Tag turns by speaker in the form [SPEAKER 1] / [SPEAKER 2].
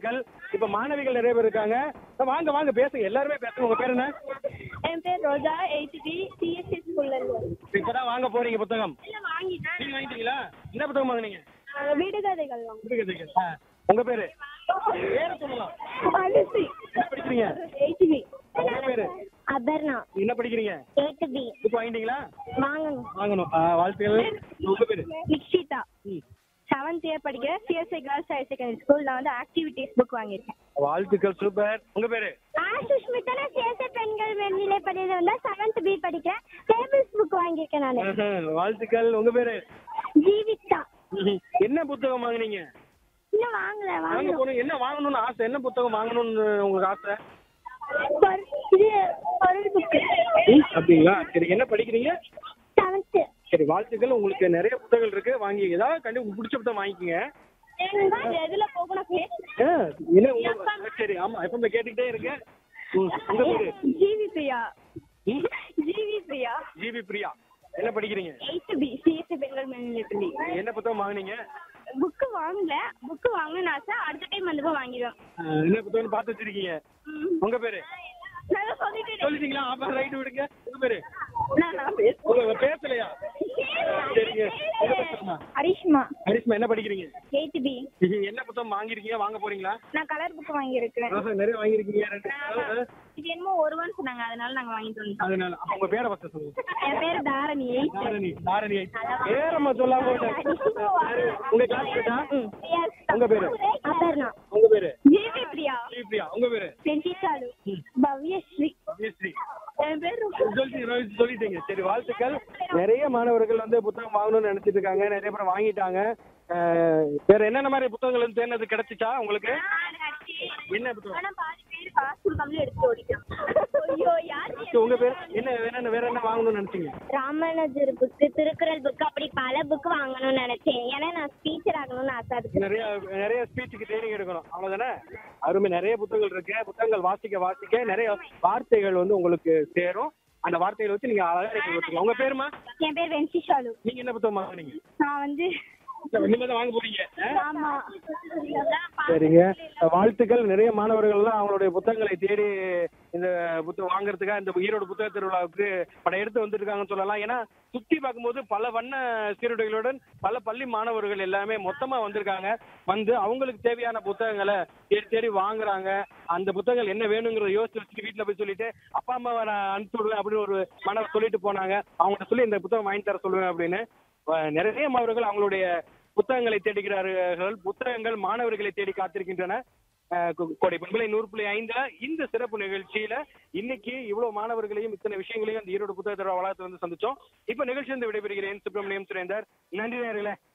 [SPEAKER 1] வாழ்த்துக்கள் இப்ப மாணவிகள் நிறைய பேர் இருக்காங்க அஹ் வாங்க வாங்க பேசுங்க எல்லாருமே பேசுங்க உங்க பேர் என்ன
[SPEAKER 2] என் பேர் ரோஜா எயிட் பி சிஎஸ்சி ஸ்கூல்ல இருந்து
[SPEAKER 1] இப்பதான் வாங்க போறீங்க புத்தகம்
[SPEAKER 2] இல்ல வாங்கிட்டேன்
[SPEAKER 1] நீங்க வாங்கிட்டீங்களா என்ன புத்தகம் வாங்குனீங்க
[SPEAKER 2] நாங்க விடுகதைகள் வாங்க
[SPEAKER 1] புரியுதுங்க. ஆ, உங்க பேரு பேர சொல்லலாம்
[SPEAKER 2] அரிசி
[SPEAKER 1] என்ன படிக்கிறீங்க
[SPEAKER 2] எயிட் பி
[SPEAKER 1] உங்க பேரு
[SPEAKER 2] அபர்ணா
[SPEAKER 1] என்ன படிக்கிறீங்க
[SPEAKER 2] எயிட் பி
[SPEAKER 1] புக் வாங்கிட்டீங்களா
[SPEAKER 2] வாங்கணும்
[SPEAKER 1] வாங்கணும் ஆ, வாழ்த்துக்கள் உங்க பேரு
[SPEAKER 2] நிக்ஷிதா
[SPEAKER 1] ம்.
[SPEAKER 2] செவன்த் இயர் படிக்கிறேன் CSI girls higher secondary school நான் வந்து ஆக்டிவிட்டிஸ் புக் வாங்கியிருக்கேன்
[SPEAKER 1] வாழ்த்துக்கள் சூப்பர் உங்க பேரு
[SPEAKER 2] நான் சுஷ்மிதா நான் சிஎஸ்ஐ பெண்கள் மேல்நிலை பள்ளியில் வந்து செவன்த் பி படிக்கிறேன் டேபிள்ஸ் புக் வாங்கியிருக்கேன் நான்
[SPEAKER 1] ஆஹா, வாழ்த்துக்கள் உங்க பேரு
[SPEAKER 2] ஜீவிதா
[SPEAKER 1] ம்ஹும். என்ன புத்தகம் வாங்குனீங்க
[SPEAKER 2] இன்னும் வாங்கல
[SPEAKER 1] வாங்க
[SPEAKER 2] வாங்கணும்
[SPEAKER 1] போனோம் என்ன வாங்கணும்னு ஆசை என்ன புத்தகம் வாங்கணும்னு உங்களுக்கு ஆசை
[SPEAKER 2] பொரு- இது பொருள் புக்கு
[SPEAKER 1] ம், அப்படிங்களா சரி என்ன படிக்கிறீங்க
[SPEAKER 2] செவன்த்து
[SPEAKER 1] சரி வாழ்த்துக்கள் உங்களுக்கு நிறைய புத்தகங்கள் இருக்கு வாங்கி ஏதாவது கண்டிப்பா உங்களுக்கு பிடிச்ச புத்தகம் வாங்கிக்கோங்க
[SPEAKER 2] எதுல போகணும்
[SPEAKER 1] ஆ, என்ன உங்க சரி ஆமா எப்பவுமே கேட்டுக்கிட்டே இருக்கேன் ம், உங்க பேரு
[SPEAKER 2] ஜிவி பிரியா
[SPEAKER 1] ம்,
[SPEAKER 2] ஜிவி பிரியா
[SPEAKER 1] ஜிபி பிரியா என்ன படிக்கிறீங்க
[SPEAKER 2] எயித்து பி சிஎஸ்சி பெண்கள் மேல்நிலை பள்ளி
[SPEAKER 1] என்ன புத்தகம் வாங்குனீங்க
[SPEAKER 2] புக்கு வாங்கல புக்கு வாங்கணும்னு ஆசை அடுத்த டைம் வந்தப்போ வாங்கிடுவேன்
[SPEAKER 1] ஆ, என்ன புத்தகம் பார்த்து வச்சிருக்கீங்க உங்க பேரு
[SPEAKER 2] நான் சொல்லிட்டேன்
[SPEAKER 1] சொல்லிட்டீங்களா அப்ப ரைட் விடுங்க உங்க பேரு
[SPEAKER 2] நான் நான் பேசுறேன்.
[SPEAKER 1] உங்க பேசலையா சரிங்க உங்க பேசுறமா
[SPEAKER 2] அரிஷ்மா
[SPEAKER 1] ஹரிஷ்மா என்ன படிக்கிறீங்க
[SPEAKER 2] எயித்து பி
[SPEAKER 1] என்ன புத்தகம் வாங்கிருக்கீங்க வாங்க போறீங்களா
[SPEAKER 2] நான் கலர் புக் வாங்கியிருக்கிறேன்
[SPEAKER 1] ஆஹா, நிறைய வாங்கிருக்கீங்க ரெண்டு ஆ,
[SPEAKER 2] இது என்னமோ ஒருவன் சொன்னாங்க அதனால நாங்க வாங்கிட்டு வந்தோம்
[SPEAKER 1] அதனால அப்ப உங்க பேரை ஃபர்ஸ்ட் சொல்லுங்க
[SPEAKER 2] என் பேர் தாரணி எயிட்
[SPEAKER 1] தாரணி தாரணி பேரம்மா சொல்லாம போயிட்டேன். சரி, உங்க கிளாஸ் பேட்டா உங்க பேரு
[SPEAKER 2] அபர்ணா
[SPEAKER 1] உங்க பேரு
[SPEAKER 2] ஜிவி பிரியா
[SPEAKER 1] ஸ்ரீபிரியா உங்க பேரு
[SPEAKER 2] செஞ்சிச்சாலு பவ்யஸ்ரீ
[SPEAKER 1] விஜயஸ்ரீ
[SPEAKER 2] என் பேர்
[SPEAKER 1] சொல்லி- சொல்லிட்டீங்க சரி வாழ்த்துக்கள் நிறைய மாணவர்கள் வந்து புத்தகம் வாங்கணும்னு நினைச்சிட்டு இருக்காங்க நிறைய பேர் வாங்கிட்டாங்க அஹ், வேற என்னென்ன மாதிரி புத்தகங்கள் வந்து தேர்ந்தது கிடைச்சிச்சா உங்களுக்கு என்ன புத்தகம்
[SPEAKER 2] ஆனா பாதி பேர் காசு கொடுக்காமலே எடுத்து ஓடிட்டான் ஐயோ யார்
[SPEAKER 1] சரி, உங்க பேர் என்ன வேற என்ன வேற என்ன வாங்கணும்னு நினைச்சீங்க
[SPEAKER 2] ராமானுஜர் புக்கு திருக்குறள் புக்கு அப்படி பல புக்கு வாங்கணும்னு நினைச்சேன் ஏன்னா நான் ஸ்பீச்சர் ஆகணும்னு ஆசை அதுக்கு
[SPEAKER 1] நிறைய நிறைய ஸ்பீச்சுக்கு ட்ரைனிங் எடுக்கணும் அவ்வளவுதானே அருமை நிறைய புத்தகங்கள் இருக்கு புத்தகங்கள் வாசிக்க வாசிக்க நிறைய வார்த்தைகள் வந்து உங்களுக்கு சேரும் அந்த வார்த்தைகளை வச்சு நீங்க அழகா எழுதி வச்சுக்கலாம் உங்க பேருமா
[SPEAKER 2] என் பேர் வென்சி ஷாலு
[SPEAKER 1] நீங்க என்ன புத்தகம் வாங்குனீங்க
[SPEAKER 2] நான் வந்து
[SPEAKER 1] இனிமே தான் வாங்க போறீங்க ஆ?
[SPEAKER 2] ஆமா
[SPEAKER 1] சரிங்க வாழ்த்துக்கள் நிறைய மாணவர்கள் எல்லாம் அவங்களுடைய புத்தகங்களை தேடி இந்த புத்தகம் வாங்குறதுக்காக இந்த ஈரோடு புத்தக திருவிழாவுக்கு படம் எடுத்து வந்துருக்காங்கன்னு சொல்லலாம் ஏன்னா சுத்தி பார்க்கும்போது பல வண்ண சீருடைகளுடன் பல பள்ளி மாணவர்கள் எல்லாமே மொத்தமா வந்திருக்காங்க வந்து அவங்களுக்கு தேவையான புத்தகங்களை தேடி தேடி வாங்குறாங்க அந்த புத்தகங்கள் என்ன வேணுங்கிறத யோசிச்சு வச்சுட்டு வீட்டுல போய் சொல்லிட்டு அப்பா அம்மாவை நான் அனுப்பிச்சு விடுவேன் அப்படின்னு ஒரு மாணவர் சொல்லிட்டு போனாங்க அவங்கள்ட்ட சொல்லி இந்த புத்தகம் வாங்கி தர சொல்லுவேன் அப்படின்னு அஹ் நிறைய மாணவர்கள் அவங்களுடைய புத்தகங்களை தேடுகிறார்கள் புத்தகங்கள் மாணவர்களை தேடி காத்திருக்கின்றன அஹ் கொ- கோடை பண்பலை நூறு புள்ளி ஐந்துல இந்த சிறப்பு நிகழ்ச்சியில இன்னைக்கு இவ்வளவு மாணவர்களையும் இத்தனை விஷயங்களையும் அந்த ஈரோடு புத்தக திருவிழா வளாகத்துல வந்து சந்திச்சோம் இப்ப நிகழ்ச்சி வந்து விடைபெறுகிறேன் சுப்பிரமணியம் சுரேந்தர் நன்றி நேர்களே